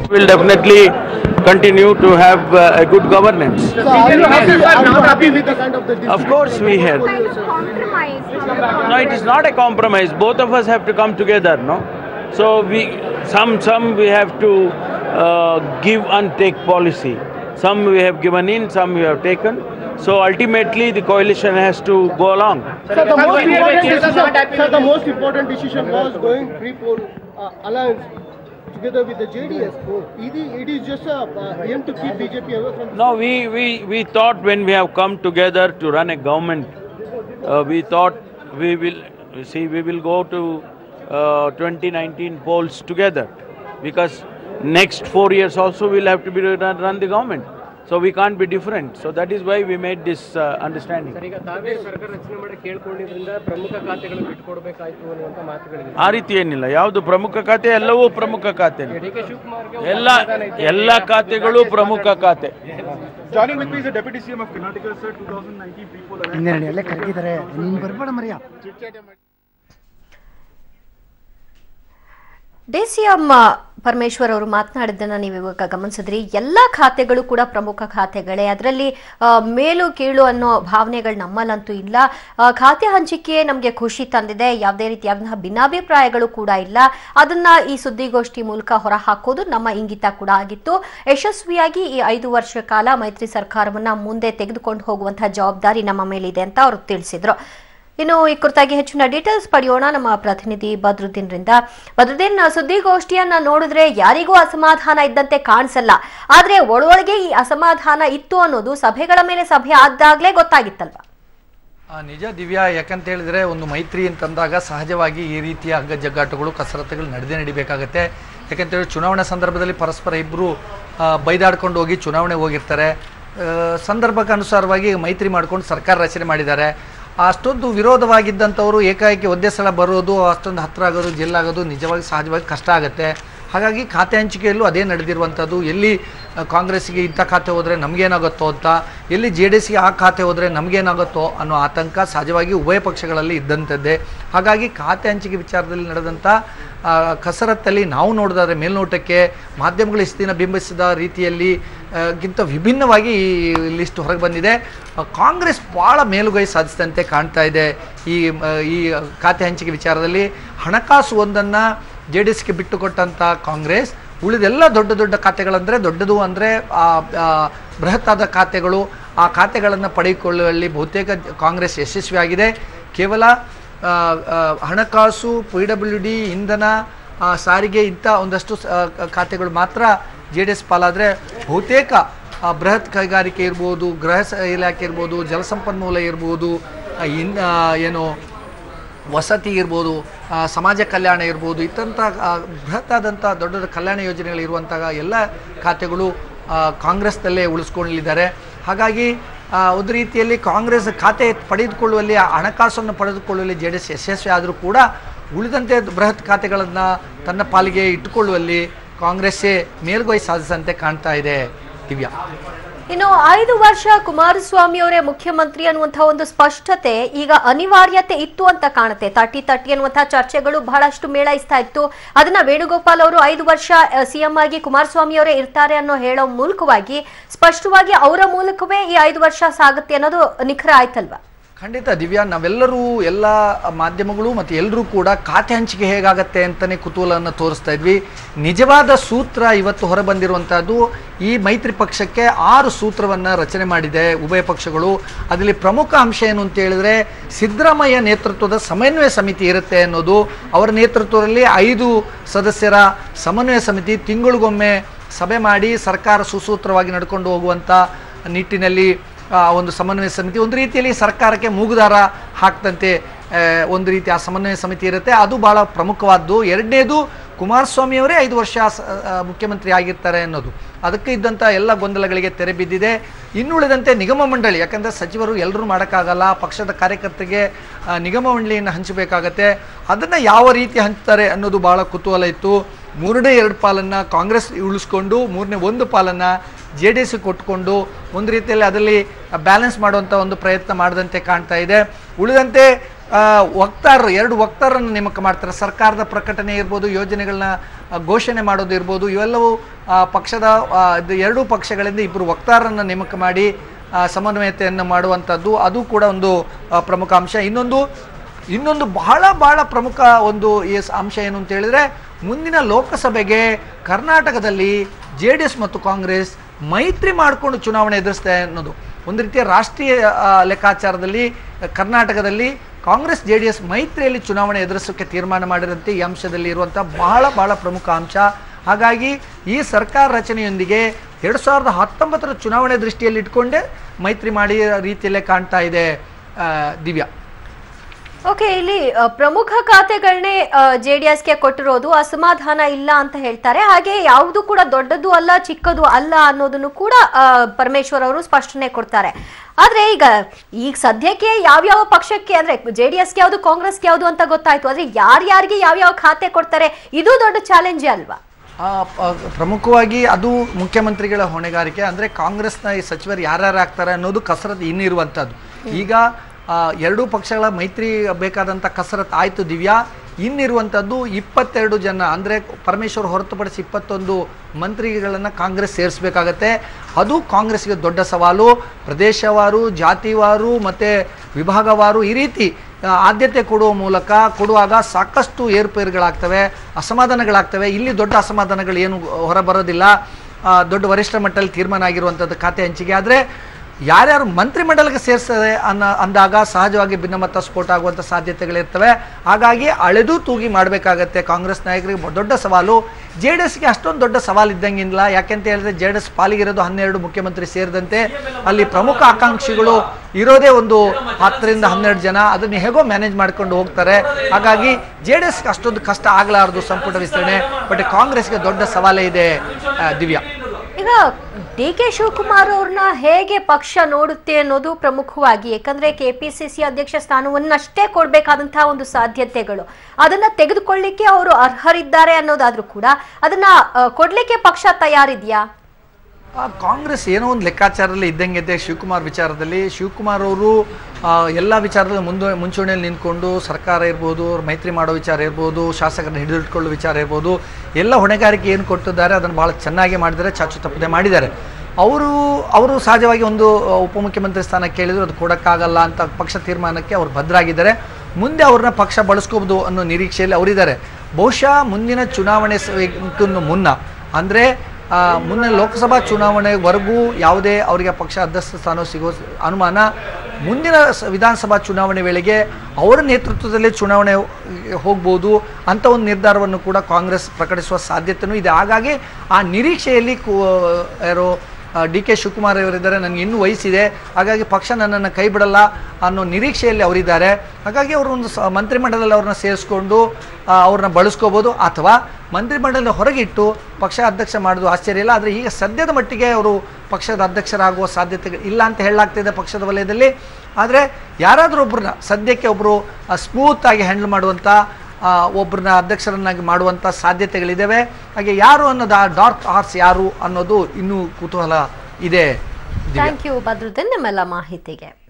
will definitely continue to have uh, a good governance. So are you happy, are you happy with the kind of the Of course, we have. kind of compromise. No, it is not a compromise. Both of us have to come together, no? So we, some, some we have to uh, give and take policy. Some we have given in, some we have taken. So ultimately, the coalition has to go along. Sir, the most important decision, sir, the most important decision was going three-four uh, alliance together with the JDS. It is, it is just a uh, aim to keep BJP away from. No, we, we, we thought when we have come together to run a government, uh, we thought we will, you see, we will go to uh, 2019 polls together because next four years also we'll have to be run, run the government. So we can't be different. So that is why we made this uh, understanding. Sir ಈಗ ತಾವೇ ಸರ್ಕಾರ ರಚನೆ ಮಾಡಿ ಕೇಳ್ಕೊಂಡಿದ್ರಿಂದ ಪ್ರಮುಖ ಖಾತೆಗಳು ಬಿಟ್ಕೊಡ್ಬೇಕಾಯ್ತು ಅನ್ನುವಂಥ ಮಾತುಗಳಿದೆ ಆ ರೀತಿ ಏನಿಲ್ಲ ಯಾವುದು ಪ್ರಮುಖ ಖಾತೆ ಎಲ್ಲವೂ ಪ್ರಮುಖ ಖಾತೆ ಡಿ ಕೆ ಶಿವಕುಮಾರ್ಗೆ ಎಲ್ಲ ಎಲ್ಲ ಖಾತೆಗಳು ಪ್ರಮುಖ ಖಾತೆ Joining with me is the Deputy CM of Karnataka, sir, 2019 people. ಇನ್ನೆರಡು ಎಲ್ಲ ಕರೆದಿದ್ದಾರೆ ನೀನು ಬರ್ಬೇಡ ಮರಿಯ ಡಿ ಸಿ ಎಂ ಪರಮೇಶ್ವರ್ ಅವರು ಮಾತನಾಡಿದ್ದನ್ನ ನೀವು ಇವಾಗ ಗಮನಿಸಿದ್ರಿ ಎಲ್ಲ ಖಾತೆಗಳು ಕೂಡ ಪ್ರಮುಖ ಖಾತೆಗಳೇ ಅದರಲ್ಲಿ ಆ, ಮೇಲು ಕೀಳು ಅನ್ನೋ ಭಾವನೆಗಳು ನಮ್ಮಲ್ಲಂತೂ ಇಲ್ಲ ಆ, ಖಾತೆ ಹಂಚಿಕೆ ನಮಗೆ ಖುಷಿ ತಂದಿದೆ ಯಾವುದೇ ರೀತಿಯಾದಂತಹ ಭಿನ್ನಾಭಿಪ್ರಾಯಗಳು ಕೂಡ ಇಲ್ಲ ಅದನ್ನ ಈ ಸುದ್ದಿಗೋಷ್ಠಿ ಮೂಲಕ ಹೊರ ಹಾಕೋದು ನಮ್ಮ ಇಂಗಿತ ಕೂಡ ಆಗಿತ್ತು ಯಶಸ್ವಿಯಾಗಿ ಈ ಐದು ವರ್ಷ ಕಾಲ ಮೈತ್ರಿ ಸರ್ಕಾರವನ್ನ ಮುಂದೆ ತೆಗೆದುಕೊಂಡು ಹೋಗುವಂತಹ ಜವಾಬ್ದಾರಿ ನಮ್ಮ ಮೇಲಿದೆ ಅಂತ ಅವರು ತಿಳಿಸಿದ್ರು ಇನ್ನು ಈ ಕುರಿತಾಗಿ ಹೆಚ್ಚಿನ ಡೀಟೇಲ್ಸ್ ಪಡೆಯೋಣ ನಮ್ಮ ಪ್ರತಿನಿಧಿ ಬದ್ರುದ್ದೀನ್ರಿಂದ ಬದ್ರುದ್ದೀನ್ ಸುದ್ದಿಗೋಷ್ಠಿಯನ್ನ ನೋಡಿದ್ರೆ ಯಾರಿಗೂ ಅಸಮಾಧಾನ ಇದ್ದಂತೆ ಕಾಣಿಸಲ್ಲ ಆದ್ರೆ ಒಳೊಳಗೆ ಈ ಅಸಮಾಧಾನ ಇತ್ತು ಅನ್ನೋದು ಸಭೆಗಳ ಮೇಲೆ ಸಭೆ ಆದಾಗ್ಲೇ ಗೊತ್ತಾಗಿತ್ತಲ್ವಾ ಆ, ನಿಜ ದಿವ್ಯಾ ಯಾಕಂತ ಹೇಳಿದ್ರೆ ಒಂದು ಮೈತ್ರಿ ಅಂತಂದಾಗ ಸಹಜವಾಗಿ ಈ ರೀತಿಯ ಹಗ್ಗ ಜಗ್ಗಾಟಗಳು ಕಸರತ್ತುಗಳು ನಡೆದೇ ನಡಿಬೇಕಾಗತ್ತೆ ಯಾಕಂತೇಳಿ ಚುನಾವಣೆ ಸಂದರ್ಭದಲ್ಲಿ ಪರಸ್ಪರ ಇಬ್ಬರು ಬೈದಾಡ್ಕೊಂಡು ಹೋಗಿ ಚುನಾವಣೆ ಹೋಗಿರ್ತಾರೆ ಆ, ಸಂದರ್ಭಕ್ಕೆ ಅನುಸಾರವಾಗಿ ಮೈತ್ರಿ ಮಾಡ್ಕೊಂಡು ಸರ್ಕಾರ ರಚನೆ ಮಾಡಿದ್ದಾರೆ ಅಷ್ಟೊಂದು ವಿರೋಧವಾಗಿದ್ದಂಥವರು ಏಕಾಏಕಿ ಒಂದೇ ಸಲ ಬರೋದು ಅಷ್ಟೊಂದು ಹತ್ರ ಆಗೋದು ಜಿಲ್ಲಾಗೋದು ನಿಜವಾಗಿ ಸಹಜವಾಗಿ ಕಷ್ಟ ಆಗುತ್ತೆ ಹಾಗಾಗಿ ಖಾತೆ ಹಂಚಿಕೆಯಲ್ಲೂ ಅದೇ ನಡೆದಿರುವಂಥದ್ದು ಎಲ್ಲಿ ಆ, ಕಾಂಗ್ರೆಸ್ಸಿಗೆ ಇಂಥ ಖಾತೆ ಹೋದರೆ ನಮಗೇನಾಗುತ್ತೋ ಅಂತ ಎಲ್ಲಿ ಜೆ ಡಿ ಎಸ್ಗೆ ಆ ಖಾತೆ ಹೋದರೆ ನಮಗೇನಾಗುತ್ತೋ ಅನ್ನೋ ಆತಂಕ ಸಹಜವಾಗಿ ಉಭಯ ಪಕ್ಷಗಳಲ್ಲಿ ಇದ್ದಂಥದ್ದೇ ಹಾಗಾಗಿ ಖಾತೆ ಹಂಚಿಕೆ ವಿಚಾರದಲ್ಲಿ ನಡೆದಂಥ ಆ, ಕಸರತ್ತಲ್ಲಿ ನಾವು ನೋಡಿದಾದ್ರೆ ಮೇಲ್ನೋಟಕ್ಕೆ ಮಾಧ್ಯಮಗಳು ಇಷ್ಟು ದಿನ ಬಿಂಬಿಸಿದ ರೀತಿಯಲ್ಲಿ ಆ, ಗಿಂತ ವಿಭಿನ್ನವಾಗಿ ಈ ಲಿಸ್ಟ್ ಹೊರಗೆ ಬಂದಿದೆ ಆ, ಕಾಂಗ್ರೆಸ್ ಭಾಳ ಮೇಲುಗೈ ಸಾಧಿಸಿದಂತೆ ಕಾಣ್ತಾ ಇದೆ ಈ ಆ, ಈ ಖಾತೆ ಹಂಚಿಕೆ ವಿಚಾರದಲ್ಲಿ ಹಣಕಾಸು ಒಂದನ್ನು ಜೆ ಡಿ ಎಸ್ಗೆ ಬಿಟ್ಟುಕೊಟ್ಟಂಥ ಕಾಂಗ್ರೆಸ್ ಉಳಿದೆಲ್ಲ ದೊಡ್ಡ ದೊಡ್ಡ ಖಾತೆಗಳಂದರೆ ದೊಡ್ಡದು ಅಂದರೆ ಬೃಹತ್ತಾದ ಖಾತೆಗಳು ಆ ಖಾತೆಗಳನ್ನು ಪಡೆದುಕೊಳ್ಳುವಲ್ಲಿ ಬಹುತೇಕ ಕಾಂಗ್ರೆಸ್ ಯಶಸ್ವಿಯಾಗಿದೆ ಕೇವಲ ಆ, ಆ, ಹಣಕಾಸು ಪಿ ಡಬ್ಲ್ಯೂ ಡಿ ಇಂಧನ ಆ, ಸಾರಿಗೆ ಇಂಥ ಒಂದಷ್ಟು ಸ- ಆ, ಖಾತೆಗಳು ಮಾತ್ರ ಜೆ ಡಿ ಎಸ್ ಪಾಲಾದರೆ ಬಹುತೇಕ ಆ, ಬೃಹತ್ ಕೈಗಾರಿಕೆ ಇರ್ಬೋದು ಗೃಹ ಸ- ಇಲಾಖೆ ಇರ್ಬೋದು ಜಲಸಂಪನ್ಮೂಲ ಇರ್ಬೋದು ಆ, ಇನ್ ಆ, ಏನು ವಸತಿ ಇರ್ಬೋದು ಆ, ಸಮಾಜ ಕಲ್ಯಾಣ ಇರ್ಬೋದು ಇತ್ತಂಥ ಆ, ಬೃಹತ್ತಾದಂಥ ದೊಡ್ಡ ದೊಡ್ಡ ಕಲ್ಯಾಣ ಯೋಜನೆಗಳಿರುವಂತಹ ಎಲ್ಲ ಖಾತೆಗಳು ಆ, ಕಾಂಗ್ರೆಸ್ನಲ್ಲೇ ಉಳಿಸ್ಕೊಳ್ಳಿದ್ದಾರೆ ಹಾಗಾಗಿ ಆ, ಒಂದು ರೀತಿಯಲ್ಲಿ ಕಾಂಗ್ರೆಸ್ ಖಾತೆ ಪಡೆದುಕೊಳ್ಳುವಲ್ಲಿ ಆ ಹಣಕಾಸನ್ನು ಪಡೆದುಕೊಳ್ಳುವಲ್ಲಿ ಜೆ ಡಿ ಎಸ್ ಯಶಸ್ವಿ ಆದರೂ ಕೂಡ ಉಳಿದಂತೆ ಬೃಹತ್ ಖಾತೆಗಳನ್ನು ತನ್ನ ಪಾಲಿಗೆ ಇಟ್ಟುಕೊಳ್ಳುವಲ್ಲಿ ಕಾಂಗ್ರೆಸ್ಸೇ ಮೇಲ್ಗೈ ಸಾಧಿಸಂತೆ ಕಾಣ್ತಾ ಇದೆ ದಿವ್ಯಾ ಇನ್ನು ಐದು ವರ್ಷ ಕುಮಾರಸ್ವಾಮಿ ಅವರೇ ಮುಖ್ಯಮಂತ್ರಿ ಅನ್ನುವಂತಹ ಒಂದು ಸ್ಪಷ್ಟತೆ ಈಗ ಅನಿವಾರ್ಯತೆ ಇತ್ತು ಅಂತ ಕಾಣುತ್ತೆ ತರ್ಟಿ ತರ್ಟಿ ಅನ್ನುವಂತಹ ಚರ್ಚೆಗಳು ಬಹಳಷ್ಟು ಮೇಳೈಸ್ತಾ ಇತ್ತು ಅದನ್ನ ವೇಣುಗೋಪಾಲ್ ಅವರು ಐದು ವರ್ಷ ಸಿಎಂ ಆಗಿ ಕುಮಾರಸ್ವಾಮಿ ಅವರೇ ಇರ್ತಾರೆ ಅನ್ನೋ ಹೇಳೋ ಮೂಲಕವಾಗಿ ಸ್ಪಷ್ಟವಾಗಿ ಅವರ ಮೂಲಕವೇ ಈ ಐದು ವರ್ಷ ಸಾಗುತ್ತೆ ಅನ್ನೋದು ನಿಖರ ಆಯ್ತಲ್ವಾ ಖಂಡಿತ ದಿವ್ಯಾ ನಾವೆಲ್ಲರೂ ಎಲ್ಲ ಮಾಧ್ಯಮಗಳು ಮತ್ತು ಎಲ್ಲರೂ ಕೂಡ ಖಾತೆ ಹಂಚಿಕೆ ಹೇಗಾಗತ್ತೆ ಅಂತಲೇ ಕುತೂಹಲವನ್ನು ತೋರಿಸ್ತಾ ಇದ್ವಿ ನಿಜವಾದ ಸೂತ್ರ ಇವತ್ತು ಹೊರಬಂದಿರುವಂಥದ್ದು ಈ ಮೈತ್ರಿ ಪಕ್ಷಕ್ಕೆ ಆರು ಸೂತ್ರವನ್ನು ರಚನೆ ಮಾಡಿದೆ ಉಭಯ ಪಕ್ಷಗಳು ಅದರಲ್ಲಿ ಪ್ರಮುಖ ಅಂಶ ಏನು ಅಂತ ಹೇಳಿದ್ರೆ ಸಿದ್ದರಾಮಯ್ಯ ನೇತೃತ್ವದ ಸಮನ್ವಯ ಸಮಿತಿ ಇರುತ್ತೆ ಅನ್ನೋದು ಅವರ ನೇತೃತ್ವದಲ್ಲಿ ಐದು ಸದಸ್ಯರ ಸಮನ್ವಯ ಸಮಿತಿ ತಿಂಗಳಿಗೊಮ್ಮೆ ಸಭೆ ಮಾಡಿ ಸರ್ಕಾರ ಸುಸೂತ್ರವಾಗಿ ನಡ್ಕೊಂಡು ಹೋಗುವಂಥ ನಿಟ್ಟಿನಲ್ಲಿ ಆ ಒಂದು ಸಮನ್ವಯ ಸಮಿತಿ ಒಂದು ರೀತಿಯಲ್ಲಿ ಸರ್ಕಾರಕ್ಕೆ ಮೂಗುದಾರ ಹಾಕ್ದಂತೆ ಆ, ಒಂದು ರೀತಿ ಆ ಸಮನ್ವಯ ಸಮಿತಿ ಇರುತ್ತೆ ಅದು ಬಹಳ ಪ್ರಮುಖವಾದ್ದು ಎರಡನೇದು ಕುಮಾರಸ್ವಾಮಿಯವರೇ ಐದು ವರ್ಷ ಸ- ಆ, ಮುಖ್ಯಮಂತ್ರಿ ಆಗಿರ್ತಾರೆ ಅನ್ನೋದು ಅದಕ್ಕೆ ಇದ್ದಂಥ ಎಲ್ಲ ಗೊಂದಲಗಳಿಗೆ ತೆರೆ ಬಿದ್ದಿದೆ ಇನ್ನುಳಿದಂತೆ ನಿಗಮ ಮಂಡಳಿ ಯಾಕಂದರೆ ಸಚಿವರು ಎಲ್ಲರೂ ಮಾಡೋಕ್ಕಾಗಲ್ಲ ಪಕ್ಷದ ಕಾರ್ಯಕರ್ತರಿಗೆ ಆ, ನಿಗಮ ಮಂಡಳಿಯನ್ನು ಹಂಚಬೇಕಾಗತ್ತೆ ಅದನ್ನು ಯಾವ ರೀತಿ ಹಂಚ್ತಾರೆ ಅನ್ನೋದು ಭಾಳ ಕುತೂಹಲ ಇತ್ತು ಮೂರನೇ ಎರಡು ಪಾಲನ್ನು ಕಾಂಗ್ರೆಸ್ ಉಳಿಸ್ಕೊಂಡು ಮೂರನೇ ಒಂದು ಪಾಲನ್ನು ಜೆ ಡಿ ಎಸ್ ಕೊಟ್ಕೊಂಡು ಒಂದು ರೀತಿಯಲ್ಲಿ ಅದರಲ್ಲಿ ಬ್ಯಾಲೆನ್ಸ್ ಮಾಡುವಂಥ ಒಂದು ಪ್ರಯತ್ನ ಮಾಡದಂತೆ ಕಾಣ್ತಾ ಇದೆ ಉಳಿದಂತೆ ಆ, ವಕ್ತಾರರು ಎರಡು ವಕ್ತಾರರನ್ನು ನೇಮಕ ಮಾಡ್ತಾರೆ ಸರ್ಕಾರದ ಪ್ರಕಟಣೆ ಇರ್ಬೋದು ಯೋಜನೆಗಳನ್ನ ಆ, ಘೋಷಣೆ ಮಾಡೋದು ಇರ್ಬೋದು ಇವೆಲ್ಲವೂ ಆ, ಪಕ್ಷದ ಆ, ಇದು ಎರಡೂ ಪಕ್ಷಗಳಿಂದ ಇಬ್ಬರು ವಕ್ತಾರರನ್ನು ನೇಮಕ ಮಾಡಿ ಆ, ಸಮನ್ವಯತೆಯನ್ನು ಮಾಡುವಂಥದ್ದು ಅದು ಕೂಡ ಒಂದು ಆ, ಪ್ರಮುಖ ಅಂಶ ಇನ್ನೊಂದು ಇನ್ನೊಂದು ಬಹಳ ಬಹಳ ಪ್ರಮುಖ ಒಂದು ಈ ಸ- ಅಂಶ ಏನು ಅಂತ ಹೇಳಿದ್ರೆ ಮುಂದಿನ ಲೋಕಸಭೆಗೆ ಕರ್ನಾಟಕದಲ್ಲಿ ಜೆ ಡಿ ಎಸ್ ಮತ್ತು ಕಾಂಗ್ರೆಸ್ ಮೈತ್ರಿ ಮಾಡಿಕೊಂಡು ಚುನಾವಣೆ ಎದುರಿಸ್ತೆ ಅನ್ನೋದು ಒಂದು ರೀತಿಯ ರಾಷ್ಟ್ರೀಯ ಆ, ಲೆಕ್ಕಾಚಾರದಲ್ಲಿ ಕರ್ನಾಟಕದಲ್ಲಿ ಕಾಂಗ್ರೆಸ್ ಜೆ ಡಿ ಎಸ್ ಮೈತ್ರಿಯಲ್ಲಿ ಚುನಾವಣೆ ಎದುರಿಸೋಕ್ಕೆ ತೀರ್ಮಾನ ಮಾಡಿದಂತೆ ಈ ಅಂಶದಲ್ಲಿ ಇರುವಂಥ ಬಹಳ ಬಹಳ ಪ್ರಮುಖ ಅಂಶ ಹಾಗಾಗಿ ಈ ಸರ್ಕಾರ ರಚನೆಯೊಂದಿಗೆ ಎರಡು ಸಾವಿರದ ಹತ್ತೊಂಬತ್ತರ ಚುನಾವಣೆ ದೃಷ್ಟಿಯಲ್ಲಿ ಇಟ್ಕೊಂಡೇ ಮೈತ್ರಿ ಮಾಡಿ ರೀತಿಯಲ್ಲೇ ಕಾಣ್ತಾ ಇದೆ ಆ, ದಿವ್ಯಾ ಓಕೆ ಇಲ್ಲಿ ಅ, ಪ್ರಮುಖ ಖಾತೆಗಳನ್ನೇ ಜೆ ಡಿ ಎಸ್ಗೆ ಕೊಟ್ಟಿರೋದು ಅಸಮಾಧಾನ ಇಲ್ಲ ಅಂತ ಹೇಳ್ತಾರೆ ಹಾಗೆ ಯಾವುದು ಕೂಡ ದೊಡ್ಡದು ಅಲ್ಲ ಚಿಕ್ಕದು ಅಲ್ಲ ಅನ್ನೋದನ್ನು ಕೂಡ ಆ, ಪರಮೇಶ್ವರ್ ಅವರು ಸ್ಪಷ್ಟನೆ ಕೊಡ್ತಾರೆ ಆದ್ರೆ ಈಗ ಈಗ ಸದ್ಯಕ್ಕೆ ಯಾವ್ಯಾವ ಪಕ್ಷಕ್ಕೆ ಅಂದ್ರೆ ಜೆ ಡಿ ಎಸ್ಗೆ ಯಾವುದು ಕಾಂಗ್ರೆಸ್ಗೆ ಯಾವುದು ಅಂತ ಗೊತ್ತಾಯ್ತು ಆದ್ರೆ ಯಾರ್ಯಾರಿಗೆ ಯಾವ್ಯಾವ ಖಾತೆ ಕೊಡ್ತಾರೆ ಇದು ದೊಡ್ಡ ಚಾಲೆಂಜೇ ಅಲ್ವಾ ಆ, ಪ- ಪ್ರಮುಖವಾಗಿ ಅದು ಮುಖ್ಯಮಂತ್ರಿಗಳ ಹೊಣೆಗಾರಿಕೆ ಅಂದರೆ ಕಾಂಗ್ರೆಸ್ನ ಈ ಸಚಿವರು ಯಾರ್ಯಾರು ಆಗ್ತಾರೆ ಅನ್ನೋದು ಕಸರತ್ತು ಇನ್ನಿರುವಂಥದ್ದು ಈಗ ಆ, ಎರಡೂ ಪಕ್ಷಗಳ ಮೈತ್ರಿ ಬೇಕಾದಂಥ ಕಸರತ್ತು ಆಯಿತು ದಿವ್ಯಾ ಇನ್ನಿರುವಂಥದ್ದು ಇಪ್ಪತ್ತೆರಡು ಜನ ಅಂದರೆ ಪರಮೇಶ್ವರ್ ಹೊರತುಪಡಿಸಿ ಇಪ್ಪತ್ತೊಂದು ಮಂತ್ರಿಗಳನ್ನು ಕಾಂಗ್ರೆಸ್ ಸೇರಿಸಬೇಕಾಗತ್ತೆ ಅದು ಕಾಂಗ್ರೆಸ್ಗೆ ದೊಡ್ಡ ಸವಾಲು ಪ್ರದೇಶವಾರು ಜಾತಿವಾರು ಮತ್ತು ವಿಭಾಗವಾರು ಈ ರೀತಿ ಆ, ಆದ್ಯತೆ ಕೊಡುವ ಮೂಲಕ ಕೊಡುವಾಗ ಸಾಕಷ್ಟು ಏರುಪೇರುಗಳಾಗ್ತವೆ ಅಸಮಾಧಾನಗಳಾಗ್ತವೆ ಇಲ್ಲಿ ದೊಡ್ಡ ಅಸಮಾಧಾನಗಳು ಏನು ಹೊರಬರೋದಿಲ್ಲ ಆ, ದೊಡ್ಡ ವರಿಷ್ಠ ಮಟ್ಟದಲ್ಲಿ ತೀರ್ಮಾನ ಆಗಿರುವಂಥದ್ದು ಖಾತೆ ಹಂಚಿಕೆ ಆದರೆ ಯಾರ್ಯಾರು ಮಂತ್ರಿಮಂಡಲಕ್ಕೆ ಸೇರಿಸ್ತದೆ ಅನ್ನೋ ಅಂದಾಗ ಸಹಜವಾಗಿ ಭಿನ್ನಮತ ಸ್ಫೋಟ ಆಗುವಂಥ ಸಾಧ್ಯತೆಗಳಿರ್ತವೆ ಹಾಗಾಗಿ ಅಳೆದು ತೂಗಿ ಮಾಡಬೇಕಾಗತ್ತೆ ಕಾಂಗ್ರೆಸ್ ನಾಯಕರಿಗೆ ಬ- ದೊಡ್ಡ ಸವಾಲು ಜೆ ಡಿ ಎಸ್ಗೆ ಅಷ್ಟೊಂದು ದೊಡ್ಡ ಸವಾಲು ಇದ್ದಂಗಿಲ್ಲ ಯಾಕೆಂತ ಹೇಳಿದ್ರೆ ಜೆ ಡಿ ಎಸ್ ಪಾಲಿಗಿರೋದು ಹನ್ನೆರಡು ಮುಖ್ಯಮಂತ್ರಿ ಸೇರಿದಂತೆ ಅಲ್ಲಿ ಪ್ರಮುಖ ಆಕಾಂಕ್ಷಿಗಳು ಇರೋದೇ ಒಂದು ಹತ್ತರಿಂದ ಹನ್ನೆರಡು ಜನ ಅದನ್ನ ಹೇಗೋ ಮ್ಯಾನೇಜ್ ಮಾಡ್ಕೊಂಡು ಹೋಗ್ತಾರೆ ಹಾಗಾಗಿ ಜೆ ಡಿ ಎಸ್ಗೆ ಅಷ್ಟೊಂದು ಕಷ್ಟ ಆಗಲಾರದು ಸಂಪುಟ ವಿಸ್ತರಣೆ ಬಟ್ ಕಾಂಗ್ರೆಸ್ಗೆ ದೊಡ್ಡ ಸವಾಲೇ ಇದೆ ಆ, ದಿವ್ಯಾ ಈಗ ಡಿ ಕೆ ಶಿವಕುಮಾರ್ ಅವ್ರನ್ನ ಹೇಗೆ ಪಕ್ಷ ನೋಡುತ್ತೆ ಅನ್ನೋದು ಪ್ರಮುಖವಾಗಿ ಯಾಕಂದ್ರೆ ಕೆಪಿಸಿಸಿ ಅಧ್ಯಕ್ಷ ಸ್ಥಾನವನ್ನಷ್ಟೇ ಕೊಡ್ಬೇಕಾದಂತಹ ಒಂದು ಸಾಧ್ಯತೆಗಳು ಅದನ್ನ ತೆಗೆದುಕೊಳ್ಳಿಕ್ಕೆ ಅವರು ಅರ್ಹರಿದ್ದಾರೆ ಅನ್ನೋದಾದ್ರೂ ಕೂಡ ಅದನ್ನ ಆ, ಕೊಡ್ಲಿಕ್ಕೆ ಪಕ್ಷ ತಯಾರಿದ್ಯಾ ಆ, ಕಾಂಗ್ರೆಸ್ ಏನೋ ಒಂದು ಲೆಕ್ಕಾಚಾರದಲ್ಲಿ ಇದ್ದಂಗೆ ಇದೆ ಶಿವಕುಮಾರ್ ವಿಚಾರದಲ್ಲಿ ಶಿವಕುಮಾರ್ ಅವರು ಎಲ್ಲ ವಿಚಾರದಲ್ಲಿ ಮುಂದೆ ಮುಂಚೂಣಿಯಲ್ಲಿ ನಿಂತ್ಕೊಂಡು ಸರ್ಕಾರ ಇರ್ಬೋದು ಅವ್ರು ಮೈತ್ರಿ ಮಾಡೋ ವಿಚಾರ ಇರ್ಬೋದು ಶಾಸಕರನ್ನ ಹಿಡಿದಿಟ್ಕೊಳ್ಳೋ ವಿಚಾರ ಇರ್ಬೋದು ಎಲ್ಲ ಹೊಣೆಗಾರಿಕೆ ಏನು ಕೊಟ್ಟಿದ್ದಾರೆ ಅದನ್ನು ಭಾಳ ಚೆನ್ನಾಗಿ ಮಾಡಿದ್ದಾರೆ ಚಾಚು ತಪ್ಪದೆ ಮಾಡಿದ್ದಾರೆ ಅವರು ಅವರು ಸಹಜವಾಗಿ ಒಂದು ಆ, ಉಪಮುಖ್ಯಮಂತ್ರಿ ಸ್ಥಾನ ಕೇಳಿದ್ರು ಅದು ಕೊಡೋಕ್ಕಾಗಲ್ಲ ಅಂತ ಪಕ್ಷ ತೀರ್ಮಾನಕ್ಕೆ ಅವ್ರು ಭದ್ರಾಗಿದ್ದಾರೆ ಮುಂದೆ ಅವ್ರನ್ನ ಪಕ್ಷ ಬಳಸ್ಕೋಬೋದು ಅನ್ನೋ ನಿರೀಕ್ಷೆಯಲ್ಲಿ ಅವರಿದ್ದಾರೆ ಬಹುಶಃ ಮುಂದಿನ ಚುನಾವಣೆ ಸ- ಇದಕ್ಕೂ ಮುನ್ನ ಅಂದರೆ ಆ, ಮುನ್ನ ಲೋಕಸಭಾ ಚುನಾವಣೆವರೆಗೂ ಯಾವುದೇ ಅವರಿಗೆ ಪಕ್ಷ ಅಧ್ಯಕ್ಷ ಸ್ಥಾನ ಸಿಗೋ ಸ- ಅನುಮಾನ ಮುಂದಿನ ಸ- ವಿಧಾನಸಭಾ ಚುನಾವಣೆ ವೇಳೆಗೆ ಅವರ ನೇತೃತ್ವದಲ್ಲೇ ಚುನಾವಣೆ ಹೋಗ್ಬೋದು ಅಂತ ಒಂದು ನಿರ್ಧಾರವನ್ನು ಕೂಡ ಕಾಂಗ್ರೆಸ್ ಪ್ರಕಟಿಸುವ ಸಾಧ್ಯತೆಯೂ ಇದೆ ಹಾಗಾಗಿ ಆ ನಿರೀಕ್ಷೆಯಲ್ಲಿ ಕು- ಯಾರೋ ಡಿ ಕೆ ಶಿವಕುಮಾರ್ ಅವರಿದ್ದಾರೆ ನನಗೆ ಇನ್ನೂ ವಯಸ್ಸಿದೆ ಹಾಗಾಗಿ ಪಕ್ಷ ನನ್ನನ್ನು ಕೈ ಬಿಡಲ್ಲ ಅನ್ನೋ ನಿರೀಕ್ಷೆಯಲ್ಲಿ ಅವರಿದ್ದಾರೆ ಹಾಗಾಗಿ ಅವರು ಒಂದು ಸ ಮಂತ್ರಿಮಂಡಲದಲ್ಲಿ ಅವ್ರನ್ನ ಸೇರಿಸ್ಕೊಂಡು ಆ, ಅವ್ರನ್ನ ಬಳಸ್ಕೋಬೋದು ಅಥವಾ ಮಂತ್ರಿಮಂಡಲದ ಹೊರಗಿಟ್ಟು ಪಕ್ಷ ಅಧ್ಯಕ್ಷ ಮಾಡೋದು ಆಶ್ಚರ್ಯ ಇಲ್ಲ ಆದರೆ ಈಗ ಸದ್ಯದ ಮಟ್ಟಿಗೆ ಅವರು ಪಕ್ಷದ ಅಧ್ಯಕ್ಷರಾಗುವ ಸಾಧ್ಯತೆಗಳು ಇಲ್ಲ ಅಂತ ಹೇಳಲಾಗ್ತಿದೆ ಪಕ್ಷದ ವಲಯದಲ್ಲಿ ಆದರೆ ಯಾರಾದರೂ ಒಬ್ಬರನ್ನ ಸದ್ಯಕ್ಕೆ ಒಬ್ಬರು ಸ್ಮೂತ್ ಆಗಿ ಹ್ಯಾಂಡಲ್ ಮಾಡುವಂಥ ಆ, ಒಬ್ಬರನ್ನ ಅಧ್ಯಕ್ಷರನ್ನಾಗಿ ಮಾಡುವಂಥ ಸಾಧ್ಯತೆಗಳಿದ್ದಾವೆ ಹಾಗೆ ಯಾರು ಅನ್ನೋದು ಆ ಡಾರ್ಕ್ ಹಾರ್ಸ್ ಯಾರು ಅನ್ನೋದು ಇನ್ನೂ ಕುತೂಹಲ ಇದೆ ದಿವ್ಯಾ. ಥ್ಯಾಂಕ್ ಯು ಬದ್ರುದ್ದೀನ್ ನಿಮ್ಮೆಲ್ಲ ಮಾಹಿತಿಗೆ